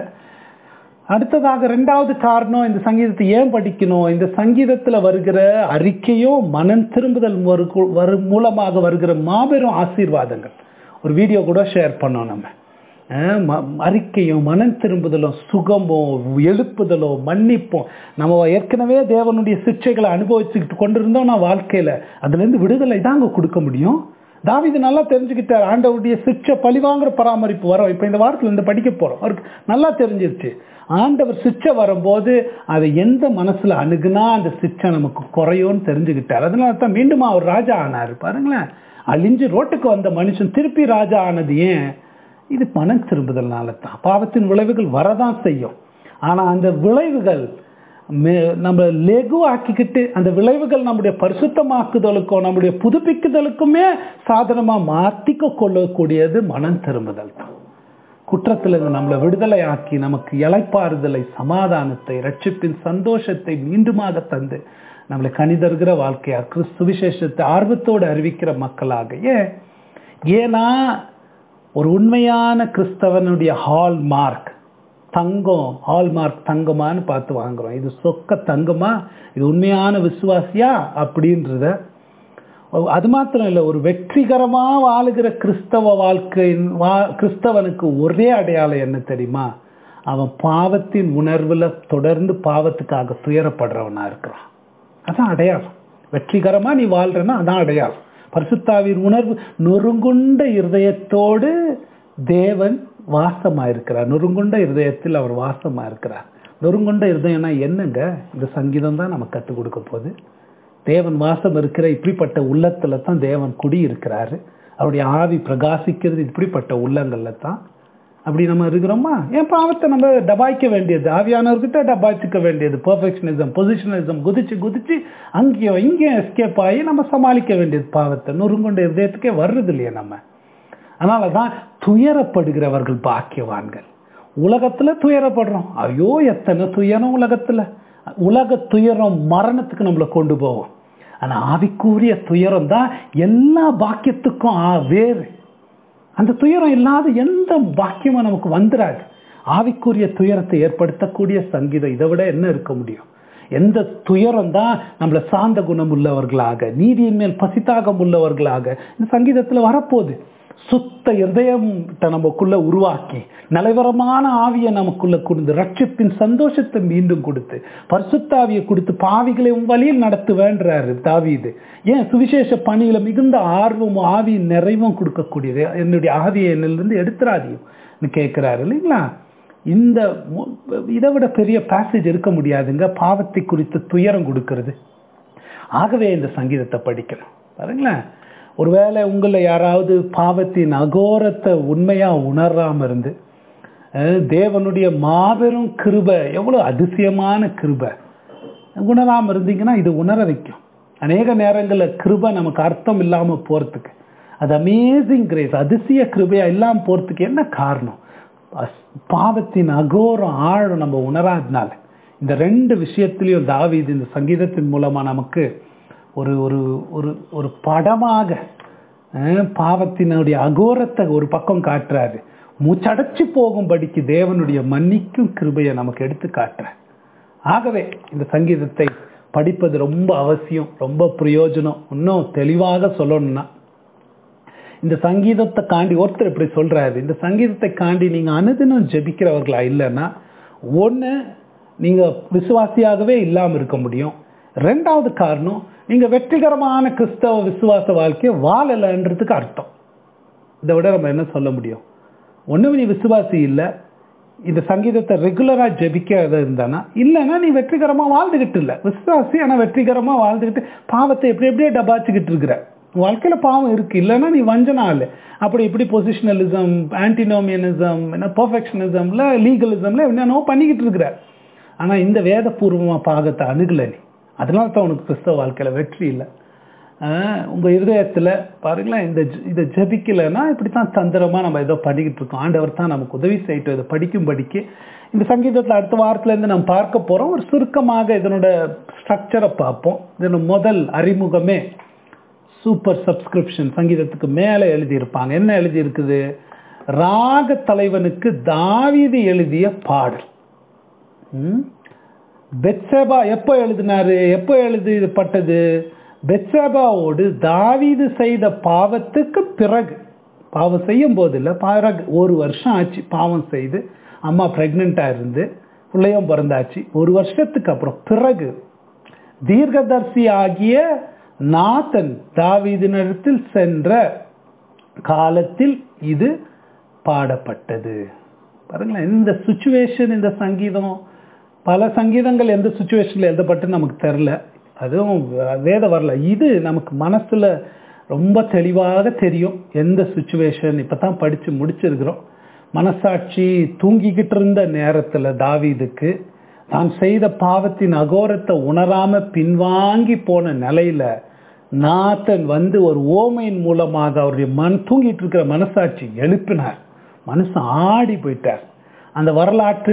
அடுத்ததாக ரெண்டாவது காரணம் இந்த சங்கீதத்தை ஏன் படிக்கணும் இந்த சங்கீதத்துல வருகிற அறிக்கையும் மனம் திரும்புதல் வரு- வரு மூலமாக வருகிற மாபெரும் ஆசீர்வாதங்கள் ஒரு வீடியோ கூட ஷேர் பண்ணோம் நம்ம அஹ் ம- அறிக்கையும் மனம் திரும்புதலும் சுகமோ எழுப்புதலோ மன்னிப்போம் நம்ம ஏற்கனவே தேவனுடைய சிக்ஷைகளை அனுபவிச்சுக்கிட்டு கொண்டிருந்தோம் நான் வாழ்க்கையில அதுல இருந்து விடுதலை தாங்க கொடுக்க முடியும் தாவீது நல்லா தெரிஞ்சுக்கிட்டார் ஆண்டவருடைய சிக்ஷை பழிவாங்கிற பராமரிப்பு வரும் இப்ப இந்த வாரத்துல இருந்து படிக்க போறோம் அவருக்கு நல்லா தெரிஞ்சிருச்சு ஆண்டவர் சிக்ஷை வரும்போது அதை எந்த மனசுல அணுகுனா அந்த சிக்ஷை நமக்கு குறையும்னு தெரிஞ்சுக்கிட்டார் அதனால தான் மீண்டும் அவர் ராஜா ஆனார் பாருங்களேன் அழிஞ்சு ரோட்டுக்கு வந்த மனுஷன் திருப்பி ராஜா ஆனது ஏன் இது மனம் திரும்புதல்னால தான் பாவத்தின் விளைவுகள் வரதான் செய்யும் ஆனா அந்த விளைவுகள் மே- நம்ம லெகுவாக்கிக்கிட்டு அந்த விளைவுகள் நம்முடைய பரிசுத்தமாக்குதலுக்கும் நம்முடைய புதுப்பிக்குதலுக்குமே சாதனமா மாத்திக்க கொள்ளக்கூடியது மனம் திரும்புதல் தான் குற்றத்திலிருந்து நம்மளை விடுதலை ஆக்கி நமக்கு இளைப்பாறுதலை சமாதானத்தை ரட்சிப்பின் சந்தோஷத்தை மீண்டுமாக தந்து நம்மளை கணிதருகிற வாழ்க்கையா கிறிஸ்து விசேஷத்தை ஆர்வத்தோடு அறிவிக்கிற மக்களாக ஏன் ஏன்னா ஒரு உண்மையான கிறிஸ்தவனுடைய ஹால் மார்க் தங்கம் ஹால் மார்க் தங்கமான்னு பார்த்து வாங்குறோம் இது சொக்க தங்கமா இது உண்மையான விசுவாசியா அப்படின்றத அது மாத்திரம் இல்லை ஒரு வெற்றிகரமா வாழுகிற கிறிஸ்தவ வாழ்க்கையின் வா கிறிஸ்தவனுக்கு ஒரே அடையாளம் என்ன தெரியுமா அவன் பாவத்தின் உணர்வுல தொடர்ந்து பாவத்துக்காக துயரப்படுறவனா இருக்கிறான் அதான் அடையாளம் வெற்றிகரமா நீ வாழ்றன்னா அதான் அடையாளம் பரிசுத்தாவின் உணர்வு நொறுங்குண்ட இருதயத்தோடு தேவன் வாசமா இருக்கிறார் நொறுங்குண்ட இருதயத்தில் அவர் வாசமா இருக்கிறார் நொறுங்குண்ட இருதயம்னா என்னங்க இந்த சங்கீதம் தான் நம்ம கற்றுக் கொடுக்க போகுது தேவன் வாசம் இருக்கிற இப்படிப்பட்ட உள்ளத்துல தான் தேவன் குடி இருக்கிறாரு அவருடைய ஆவி பிரகாசிக்கிறது இப்படிப்பட்ட உள்ளங்கள்ல தான் அப்படி நம்ம இருக்கிறோமா ஏன் பாவத்தை நம்ம டபாய்க்க வேண்டியது ஆவியானவர்கிட்ட டபாய்ச்சிக்க வேண்டியது பெர்ஃபெக்ஷனிசம் பொசிஷனலிசம் குதிச்சு குதிச்சு அங்கேயும் இங்கேயும் எஸ்கேப் ஆகி நம்ம சமாளிக்க வேண்டியது பாவத்தை நொறுங்கொண்ட இதயத்துக்கே வர்றது இல்லையா நம்ம அதனாலதான் துயரப்படுகிறவர்கள் பாக்கியவான்கள் உலகத்துல துயரப்படுறோம் ஐயோ எத்தனை துயரம் உலகத்துல உலக துயரம் மரணத்துக்கு நம்மளை கொண்டு போவோம் ஆனா ஆவிக்குரிய துயரம் தான் எல்லா பாக்கியத்துக்கும் ஆ- வேறு அந்த துயரம் இல்லாத எந்த பாக்கியமும் நமக்கு வந்துராது ஆவிக்குரிய துயரத்தை ஏற்படுத்தக்கூடிய சங்கீதம் இதை விட என்ன இருக்க முடியும் எந்த துயரம் தான் நம்மள சாந்த குணம் உள்ளவர்களாக நீதியின் மேல் பசித்தாகம் உள்ளவர்களாக இந்த சங்கீதத்துல வரப்போகுது சுத்த இருதயம் நமக்குள்ள உருவாக்கி நிலைவரமான ஆவியை நமக்குள்ள கொடுத்து ரட்சிப்பின் சந்தோஷத்தை மீண்டும் கொடுத்து பரிசுத்தாவியை கொடுத்து பாவிகளை உன் வழியில் நடத்துவேன்றாரு தாவீது ஏன் சுவிசேஷ பணியில மிகுந்த ஆர்வமும் ஆவியின் நிறைவும் கொடுக்கக்கூடியது என்னுடைய ஆவியை என்னிலிருந்து எடுத்துறாதியும் கேட்கிறாரு இல்லைங்களா இந்த மு- இதை விட பெரிய பேசேஜ் இருக்க முடியாதுங்க பாவத்தை குறித்து துயரம் கொடுக்கிறது ஆகவே இந்த சங்கீதத்தை படிக்கணும் பாருங்களேன் ஒருவேளை உங்களை யாராவது பாவத்தின் அகோரத்தை உண்மையா உணராம இருந்து அஹ், தேவனுடைய மாபெரும் கிருபை எவ்வளவு அதிசயமான கிருபை உணராம இருந்தீங்கன்னா இது உணர வைக்கும் அநேக நேரங்களில் கிருபை நமக்கு அர்த்தம் இல்லாம போறதுக்கு அது அமேசிங் கிரேஸ் அதிசய கிருபையா இல்லாம போறதுக்கு என்ன காரணம் அஸ்- பாவத்தின் அகோரம் ஆழம் நம்ம உணராதனால இந்த ரெண்டு விஷயத்திலையும் தாவீது இந்த சங்கீதத்தின் மூலமா நமக்கு ஒரு ஒரு ஒரு ஒரு படமாக அஹ், பாவத்தினுடைய அகோரத்தை ஒரு பக்கம் காட்டுறாரு மூச்சடைச்சு போகும்படிக்கு தேவனுடைய மன்னிக்கும் கிருபையை நமக்கு எடுத்து காட்டுறார் ஆகவே இந்த சங்கீதத்தை படிப்பது ரொம்ப அவசியம் ரொம்ப பிரயோஜனம் இன்னும் தெளிவாக சொல்லணும்னா இந்த சங்கீதத்தை காண்டி ஒருத்தர் இப்படி சொல்றாரு இந்த சங்கீதத்தை காண்டி நீங்க அனுதினம் ஜெபிக்கிறவர்களா இல்லைன்னா ஒண்ணு நீங்க விசுவாசியாகவே இல்லாம இருக்க முடியும் ரெண்டாவது காரணம் நீங்க வெற்றிகரமான கிறிஸ்தவ விசுவாச வாழ்க்கையை வாழலைன்றதுக்கு அர்த்தம் இதை விட நம்ம என்ன சொல்ல முடியும் ஒண்ணு நீ விசுவாசி இல்லை இந்த சங்கீதத்தை ரெகுலரா ஜெபிக்காத இருந்தானா இல்லைன்னா நீ வெற்றிகரமா வாழ்ந்துகிட்டு இல்லை விசுவாசி ஆனா வெற்றிகரமா வாழ்ந்துகிட்டு பாவத்தை எப்படி எப்படியே டபாச்சுக்கிட்டு இருக்கிற உன் வாழ்க்கையில பாவம் இருக்கு இல்லைன்னா நீ வஞ்சனா இல்லை அப்படி இப்படி பொசிஷனலிசம் ஆன்டினோமியனிசம் என்ன பர்ஃபெக்ஷனிசம்ல லீகலிசம்ல என்னென்னோ பண்ணிக்கிட்டு இருக்கிற ஆனா இந்த வேதபூர்வமா பாகத்தை அணுகல நீ அதனால தான் உனக்கு கிறிஸ்தவ வாழ்க்கையில வெற்றி இல்லை ஆஹ் உங்க இருதயத்துல பாருங்களேன் இந்த ஜ- இதை ஜபிக்கலைன்னா இப்படித்தான் தந்திரமா நம்ம ஏதோ படிக்கிட்டு இருக்கோம் ஆண்டவர் தான் நமக்கு உதவி செய்யட்டும் இதை படிக்கும்படிக்கு இந்த சங்கீதத்துல அடுத்த வாரத்துல இருந்து நம்ம பார்க்க போறோம் ஒரு சுருக்கமாக இதனோட ஸ்ட்ரக்சரை பார்ப்போம் இதனோட முதல் அறிமுகமே சூப்பர் சப்ஸ்கிரிப்ஷன் சங்கீதத்துக்கு மேலே எழுதியிருப்பாங்க என்ன எழுதி இருக்குது ராக தலைவனுக்கு தாவீது எழுதிய பாடல் ம்? பெத்சேபா எப்போ எழுதினாரு எப்போ எழுதப்பட்டது பெத்சேபாவோடு தாவீது செய்த பாவத்துக்கு பிறகு பாவம் செய்யும் போது இல்லை பிறகு ஒரு வருஷம் ஆச்சு பாவம் செய்து அம்மா பிரெக்னெண்டா இருந்து பிள்ளையும் பிறந்தாச்சு ஒரு வருஷத்துக்கு அப்புறம் பிறகு தீர்க்கதர்சி ஆகிய நாத்தன் தாவீதினிடத்தில் சென்ற காலத்தில் இது பாடப்பட்டது பாருங்களேன் இந்த சுச்சுவேஷன் இந்த சங்கீதம் பல சங்கீதங்கள் எந்த சுச்சுவேஷன்ல எழுதப்பட்டு நமக்கு தெரில அதுவும் வேத வரல இது நமக்கு மனசுல ரொம்ப தெளிவாக தெரியும் எந்த சுச்சுவேஷன் இப்பதான் படிச்சு முடிச்சிருக்கிறோம் மனசாட்சி தூங்கிக்கிட்டு இருந்த நேரத்துல தாவீதுக்கு தான் செய்த பாவத்தின் அகோரத்தை உணராம பின்வாங்கி போன நிலையில நாத்தன் வந்து ஒரு ஓமையின் மூலமாக அவருடைய மண் தூங்கிட்டு இருக்கிற மனசாட்சி எழுப்பினார் மனுஷன் ஆடி போயிட்டார் அந்த வரலாற்று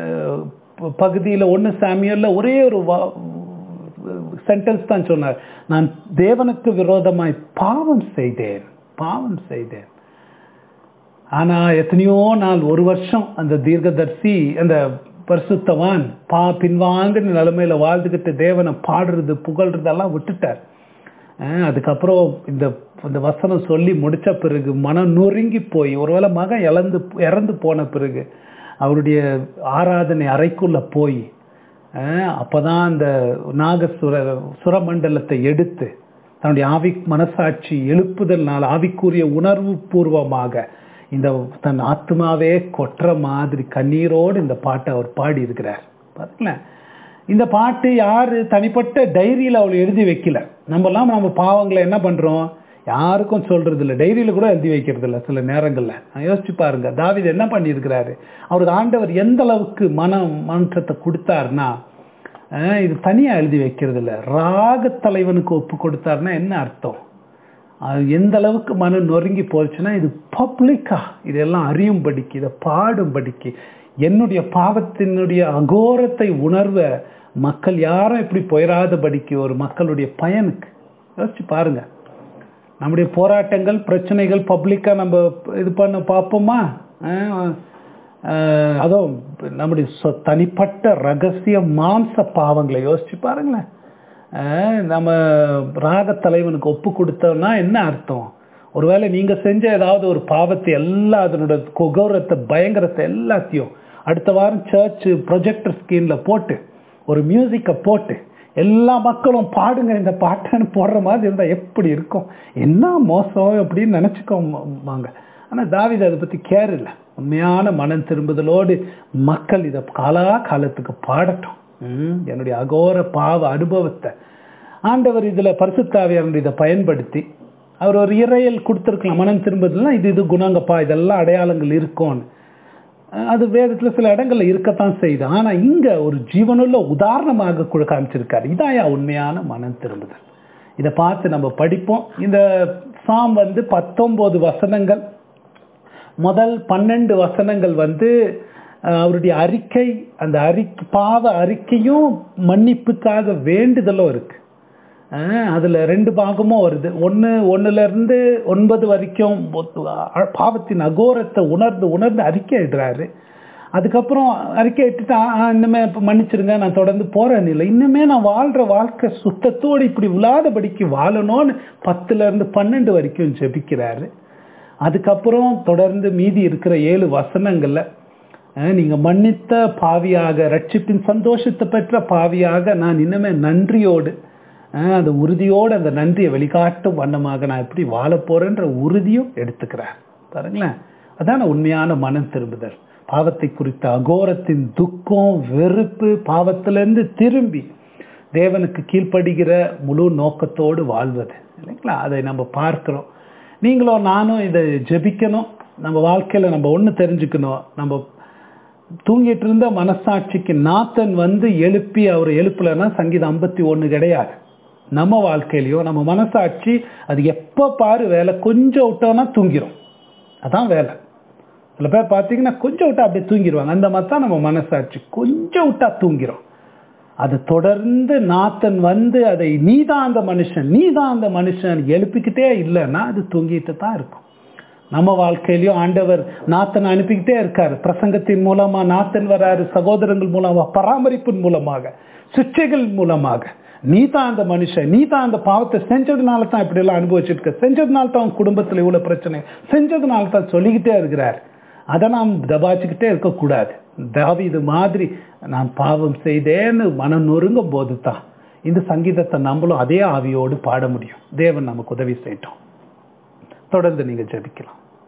பகுதியில் ஒன்று சாமியல்ல ஒரே ஒரு சென்டென்ஸ் தான் சொன்னார் நான் தேவனுக்கு விரோதமாய் பாவம் செய்தேன் பாவம் செய்தேன் ஆனா எத்தனையோ நாள் ஒரு வருஷம் அந்த தீர்க்கதர்சி அந்த பரிசுத்தவான் பா பின்வாங்கின நிலைமையில வாழ்ந்துகிட்டு தேவனை பாடுறது புகழ்றதெல்லாம் விட்டுட்டார் அஹ் அதுக்கப்புறம் இந்த இந்த வசனம் சொல்லி முடிச்ச பிறகு மனம் நொறுங்கி போய் ஒருவேளை மகன் இழந்து இறந்து போன பிறகு அவருடைய ஆராதனை அறைக்குள்ள போய் அஹ் அப்பதான் அந்த நாகசுர சுரமண்டலத்தை எடுத்து தன்னுடைய ஆவி மனசாட்சி எழுப்புதல்னால ஆவிக்குரிய உணர்வு பூர்வமாக இந்த தன் ஆத்மாவே கொற்ற மாதிரி கண்ணீரோடு இந்த பாட்டை அவர் பாடி இருக்கிறார் பாருங்களேன் இந்த பாட்டு யாரு தனிப்பட்ட டைரியில அவள் எழுதி வைக்கல நம்ம எல்லாம் நம்ம பாவங்களை என்ன பண்றோம் யாருக்கும் சொல்றது இல்லை டைரியில கூட எழுதி வைக்கிறது இல்லை சில நேரங்கள்ல யோசிச்சு பாருங்க தாவித என்ன பண்ணியிருக்கிறாரு அவருக்கு ஆண்டவர் எந்த அளவுக்கு மன மாற்றத்தை கொடுத்தாருன்னா இது தனியா எழுதி வைக்கிறது இல்லை ராக தலைவனுக்கு ஒப்பு கொடுத்தாருன்னா என்ன அர்த்தம் அது எந்த அளவுக்கு மனம் நொறுங்கி போச்சுன்னா இது பப்ளிக்கா இதெல்லாம் அறியும்படிக்கு இதை பாடும்படிக்கு என்னுடைய பாவத்தினுடைய அகோரத்தை உணர்வ மக்கள் யாரும் இப்படி போயிடாதபடிக்கு ஒரு மக்களுடைய பயனுக்கு யோசிச்சு பாருங்க நம்முடைய போராட்டங்கள் பிரச்சனைகள் பப்ளிக்கா நம்ம இது பண்ண பார்ப்போமா அஹ், அஹ், அதுவும் நம்முடைய சொ- தனிப்பட்ட ரகசிய மாம்ச பாவங்களை யோசிச்சு பாருங்களேன் அஹ், நம்ம ராக தலைவனுக்கு ஒப்பு கொடுத்தோம்னா என்ன அர்த்தம் ஒருவேளை நீங்க செஞ்ச ஏதாவது ஒரு பாவத்தை எல்லா அதனோட கொகௌரத்தை பயங்கரத்தை எல்லாத்தையும் அடுத்த வாரம் சர்ச் ப்ரொஜெக்டர் ஸ்கிரீன்ல போட்டு ஒரு மியூசிக்கை போட்டு எல்லா மக்களும் பாடுங்க இந்த பாட்டுன்னு போடுற மாதிரி இருந்தா எப்படி இருக்கும் என்ன மோசம் அப்படின்னு நினைச்சுக்கோங்க ஆனா தாவீது அதை பத்தி கேர் இல்லை உண்மையான மனம் திரும்புதலோடு மக்கள் இதை காலா காலத்துக்கு பாடட்டும் ம், என்னுடைய அகோர பாவ அனுபவத்தை ஆண்டவர் இதுல பரிசுத்தாவியார் இதை பயன்படுத்தி அவர் ஒரு இறையல் கொடுத்துருக்கலாம் மனம் திரும்புதல்னா இது இது குணங்கப்பா இதெல்லாம் அடையாளங்கள் இருக்கும்னு அது வேதத்துல சில இடங்கள்ல இருக்கத்தான் செய்யுது ஆனா இங்க ஒரு ஜீவனுள்ள உதாரணமாக கூட காமிச்சிருக்காரு இதாயா உண்மையான மனம் திரும்புதல் இதை பார்த்து நம்ம படிப்போம் இந்த சாம் வந்து பத்தொன்பது வசனங்கள் முதல் பன்னெண்டு வசனங்கள் வந்து அஹ், அவருடைய அறிக்கை அந்த அறிக்கை பாவ அறிக்கையும் மன்னிப்புக்காக வேண்டுதலும் இருக்கு அஹ், அதுல ரெண்டு பாகமும் வருது ஒன்னு ஒண்ணுல இருந்து ஒன்பது வரைக்கும் ஒ- பாவத்தின் அகோரத்தை உணர்ந்து உணர்ந்து அறிக்கை இடுறாரு அதுக்கப்புறம் அறிக்கை இட்டுட்டு "ஆ, ஆ, இன்னுமே இப்ப மன்னிச்சிருங்க நான் தொடர்ந்து போறேன் இல்லை இன்னுமே நான் வாழ்ற வாழ்க்கை சுத்தத்தோடு இப்படி விழாதபடிக்கு வாழணும்னு பத்துல இருந்து பன்னெண்டு வரைக்கும் ஜெபிக்கிறாரு அதுக்கப்புறம் தொடர்ந்து மீதி இருக்கிற ஏழு வசனங்கள்ல அஹ், நீங்க மன்னித்த பாவியாக ரட்சிப்பின் சந்தோஷத்தை பெற்ற பாவியாக நான் இன்னுமே நன்றியோடு அஹ், அந்த உறுதியோடு அந்த நன்றியை வெளிக்காட்டும் வண்ணமாக நான் எப்படி வாழ போறேன்ற உறுதியும் எடுத்துக்கிறார் பாருங்களேன் அதான உண்மையான மனம் திரும்புதல் பாவத்தை குறித்த அகோரத்தின் துக்கம் வெறுப்பு பாவத்திலிருந்து திரும்பி தேவனுக்கு கீழ்ப்படுகிற முழு நோக்கத்தோடு வாழ்வது இல்லைங்களா அதை நம்ம பார்க்கிறோம் நீங்களும் நானும் இதை ஜெபிக்கணும் நம்ம வாழ்க்கையில நம்ம ஒண்ணு தெரிஞ்சுக்கணும் நம்ம தூங்கிட்டு இருந்த மனசாட்சிக்கு நாத்தன் வந்து எழுப்பி அவர் எழுப்பலைன்னா சங்கீதம் ஐம்பத்தி ஒண்ணு கிடையாது நம்ம வாழ்க்கையிலயோ நம்ம மனசாட்சி அது எப்ப பாரு வேலை கொஞ்சம் விட்டோம்னா தூங்கிரும் அதான் வேலை சில பேர் பார்த்தீங்கன்னா கொஞ்சம் விட்டா அப்படியே தூங்கிடுவாங்க அந்த மாதிரி தான் நம்ம மனசாட்சி கொஞ்சம் விட்டா தூங்கிரும் அது தொடர்ந்து நாத்தன் வந்து அதை நீதான் அந்த மனுஷன் நீதான் அந்த மனுஷன் எழுப்பிக்கிட்டே இல்லைன்னா அது தூங்கிட்டு தான் இருக்கும் நம்ம வாழ்க்கையிலயும் ஆண்டவர் நாத்தன் அனுப்பிக்கிட்டே இருக்காரு பிரசங்கத்தின் மூலமா நாத்தன் வராரு சகோதரங்கள் மூலமா பராமரிப்பின் மூலமாக சிக்ஷைகள் மூலமாக நீ தான் அந்த மனுஷன் நீ தான் அந்த பாவத்தை செஞ்சதுனால தான் இப்படி எல்லாம் அனுபவிச்சிருக்க செஞ்சதுனால தான் உன் குடும்பத்துல இவ்வளவு பிரச்சனை செஞ்சதுனால தான் சொல்லிக்கிட்டே இருக்கிறார் அதை நாம் தபாச்சுக்கிட்டே இருக்கக்கூடாது தாவீது மாதிரி நான் பாவம் செய்தேன்னு மனம் நொறுங்கும் போது தான் இந்த சங்கீதத்தை நம்மளும் அதே ஆவியோடு பாட முடியும் தேவன் நமக்கு உதவி செய்யட்டும் தொடர்ந்து நீங்க ஜெபிக்கலாம்